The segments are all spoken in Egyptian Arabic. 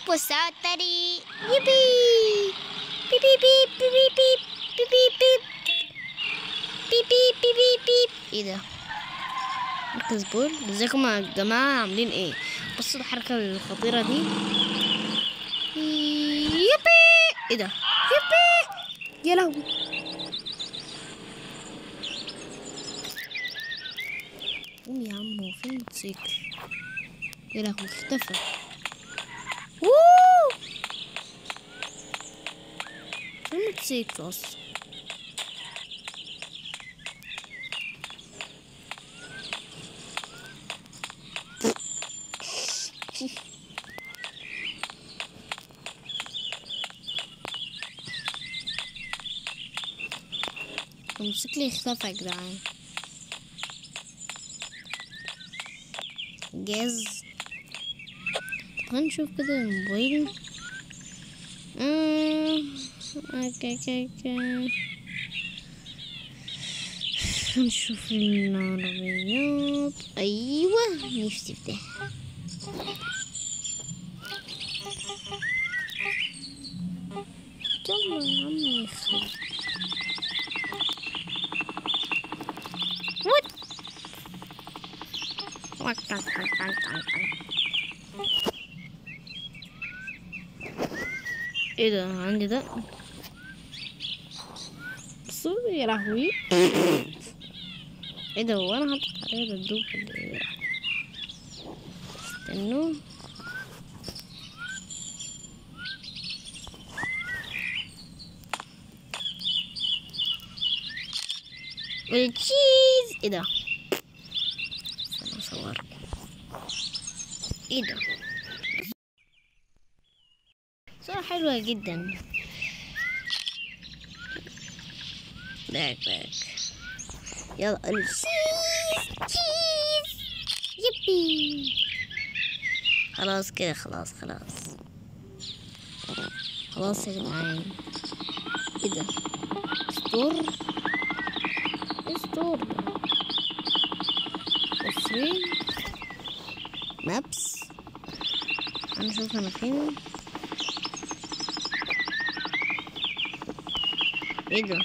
وسعوا الطريق يبي بيب بيب بيب بيب بيب بيب بيب بيب بيب بيب بيب ايه ده مركز بول ازيكم يا جماعة عاملين ايه بصوا الحركة الخطيرة دي يبي ايه ده يبي يا لهوي قوم يا عم هو فين الموتوسيكل يا لهوي اختفى ووو فين الموتوسيكل اصلا الموتوسيكل اختفى يا جدعان جاز هنشوف كده الموبايل آه، اوكي اوكي اوكي هنشوف العربيات ايوه نفسي في ده يلا يا عم يخرب وات وات وات وات وات وات. ايه ده عندي ده بصوا يا لهوي ايه ده هو انا حاطط عليه دبدوب ولا ايه استنوا التشيز ايه ده استنى اصور ايه ده صورة حلوة جدا باك باك يلا التشيز تشيز يبي خلاص كده خلاص خلاص خلاص يا جدعان ايه ده ستور ايه ستور ده تصوير مابس هنشوف انا فين ايه ده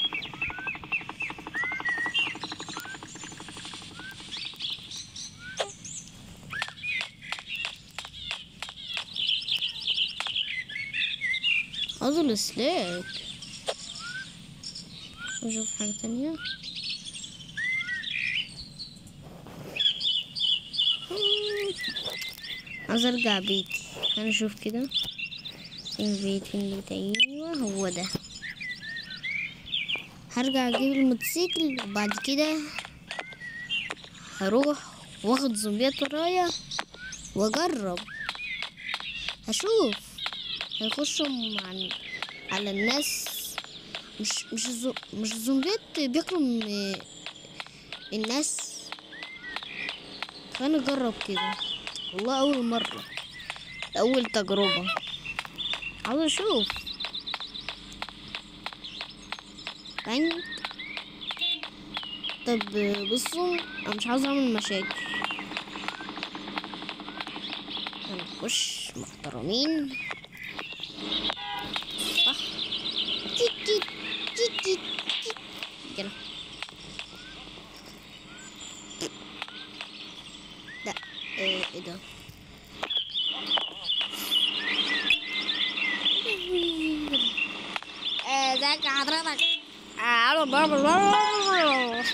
اظل سلاك نشوف حاجة تانية عايز ارجع بيتي انا اشوف كده فين البيت فين البيت ايوه هو ده هرجع اجيب الموتوسيكل وبعد كده هروح واخد زومبيات ورايا واجرب هشوف هيخشوا عن على الناس مش مش الزو مش الزومبيات بياكلوا من الناس خلينا نجرب كده والله اول مره اول تجربه عاوز اشوف بانك طب بصوا انا مش عاوز اعمل مشاكل هنخش محترمين صح تيت تيت تيت تيت تيت. يلا لا ايه إيه ده آه، ازيك يا حضرتك آه، بلا بلا بلا.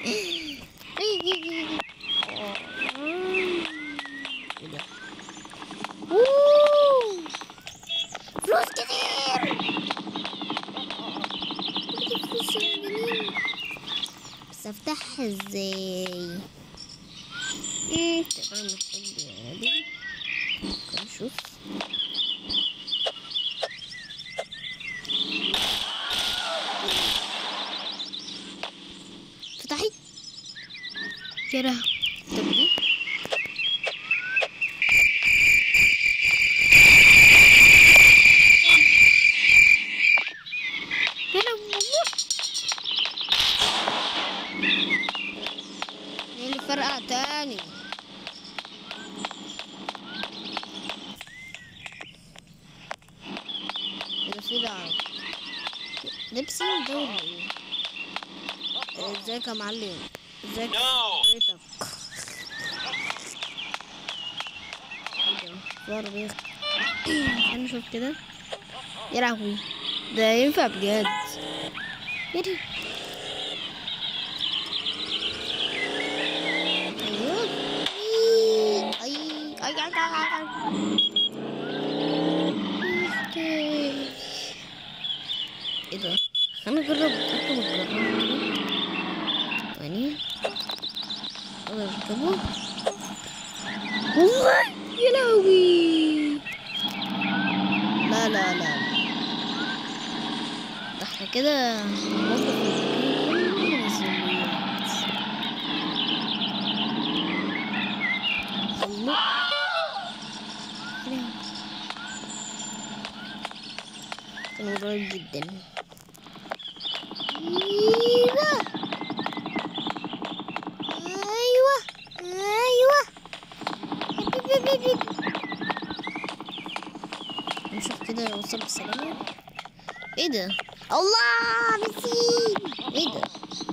ايه ده أوه، فلوس كتير فلوس يا جميل. بس افتحها ازاي ايه تقريبا محتاج دي ممكن نشوف فتحي يا لهوي طب دي يا لهوي ايه اللي فرقع تاني في دعوة لبسي ده ولا ايه؟ آه، ازيك يا معلم ازيك No. بيتك ايه ده؟ في عربية انا شوف كده يا لهوي ده ينفع بجد ايه ده؟ ايوه اي اي اي اي اي ايه ده؟ انا اجرب اركب الجرار كده ثانية اقدر اركبه والله يا لهوي لا لا لا ده احنا كده ننظف المكان كله من الزومبيات الله يا لهوي. كان قريب جدا ايوه ايوه ايوه بيب بيب بيب. نشوف كده يوصل بسلامة ايه ده الله نسيم ايه ده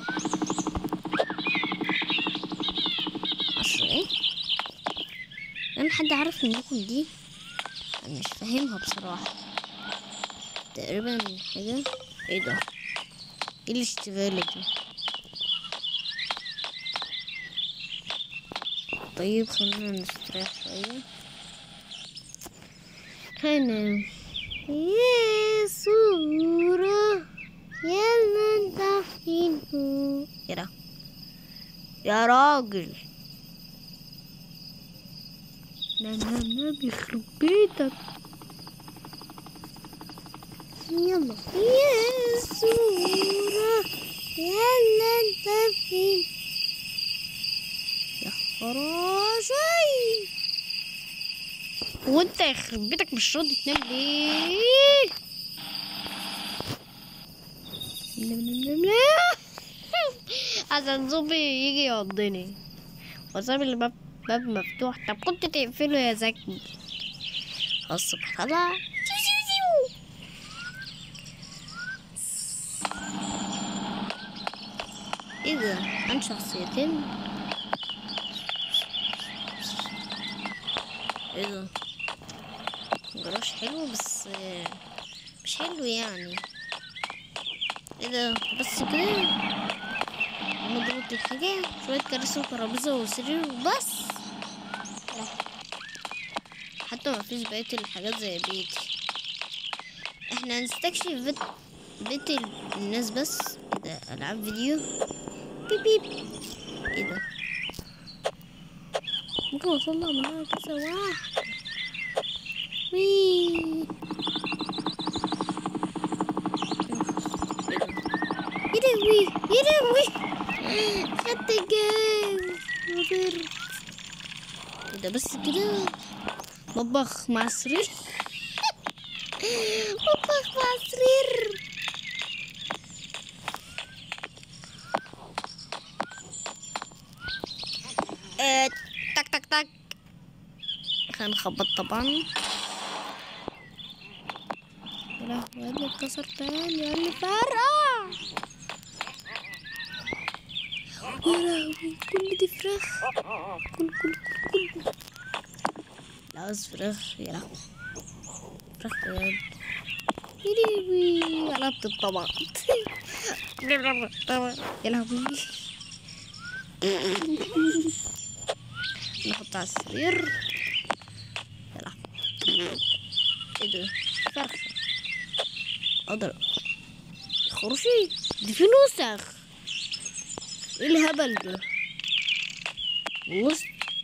عشرة ايه انا حد عارف منكم دي انا مش فاهمها بصراحة تقريبا حاجة ايه ده ايه الاشتغال ده طيب خلينا نستريح شوية هنا يا صورة يلا انت فين هو يا را- يا راجل لا لا لا بيخرب بيتك يلا يا صورة يلا انت فين يا خراشي وانت يخرب بيتك مش راضي تنام ليه نم نم نم نم. عشان زومبي يجي يعضني وساب الباب باب مفتوح طب كنت تقفله يا زكي خلاص سبحان الله سيو سيو سيو. ايه ده عن شخصيتين ايه ده جراج حلو بس آه، مش حلو يعني ايه ده بس كده مضغوط الحاجة شوية كراسي وترابيزة وسرير وبس لا. حتى ما فيش بقية الحاجات زي بيتي احنا هنستكشف بيت, بيت ال- الناس بس ايه ده العاب فيديو بيب بيب ايه ده ممكن اطلع منها كذا واحد وي يا لهوي يا لهوي خدت الجاز وطرت ايه ده بس كده مطبخ مع سرير مطبخ مع سرير آه، تك تك تك هنخبط طبعا يا لهوي يا اللي اتكسر تاني يا اللي فرقع يا لهوي كل دي فراخ كل كل كل كل لا عاوز فراخ يا لهوي فراخ بجد يا لهوي قلبت الطبق يا لهوي نحط على السرير يا لهوي ايه ده فرخة اضرب خرشي دي في نسخ ايه الهبل ده وسط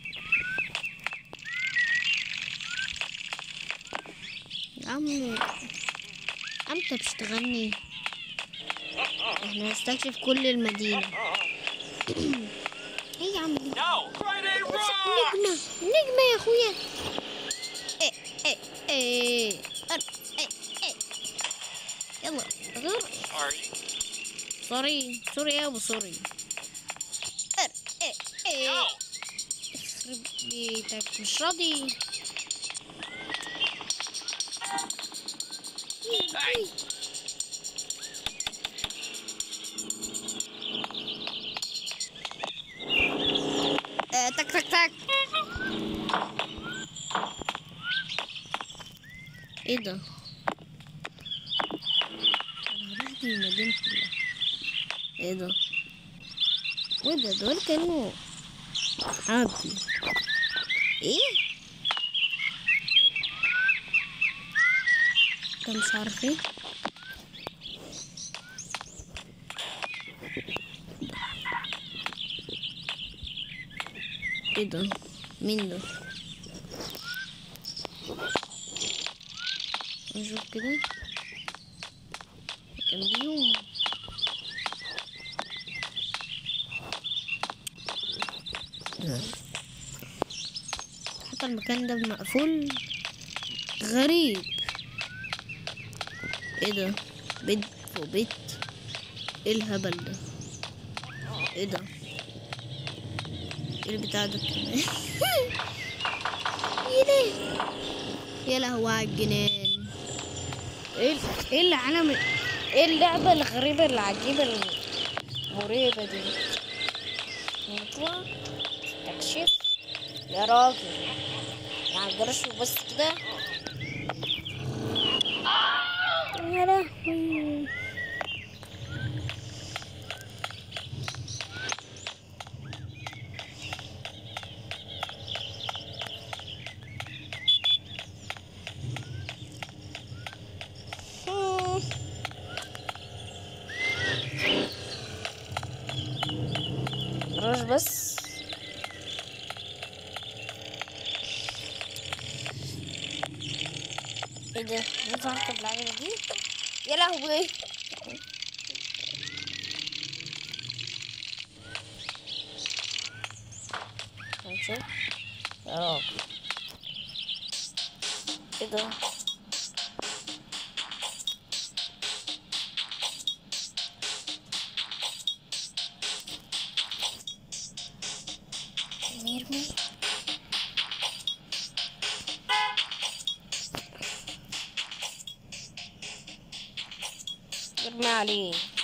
يا عم امتى بتشتغلني احنا هنستكشف كل المدينة ايه يا عم دي No! Friday Rock! نجمة نجمة يا اخويا ايه ايه ايه أر- ايه ايه يلا غير Sorry. سوري سوري يا ابو سوري أر- ايه ايه No! يخرب بيتك مش راضي Hey! ارمي آه، تك تك تك ايه ده انا هروح دي المدينة كلها ايه ده ايه ده دول كانوا حبي ايه ده مش عارف ايه ايه ده مين ده نشوف كده كان بيهم حتى المكان ده مقفول غريب ايه ده بيت فوق بيت ايه الهبل ده ايه ده ايه البتاع ده كمان ايه ده يا لهوي على الجنان ايه ايه العالم ايه اللعبة الغريبة العجيبة المريبة دي نطلع نكشف يا راجل يعني الجرس بس كده يا لهوي مم. روش بس ايه ده ينفع اركب العجلة دي يا لهوي هنشوف يا راجل ايه ده نرمي ارمي عليه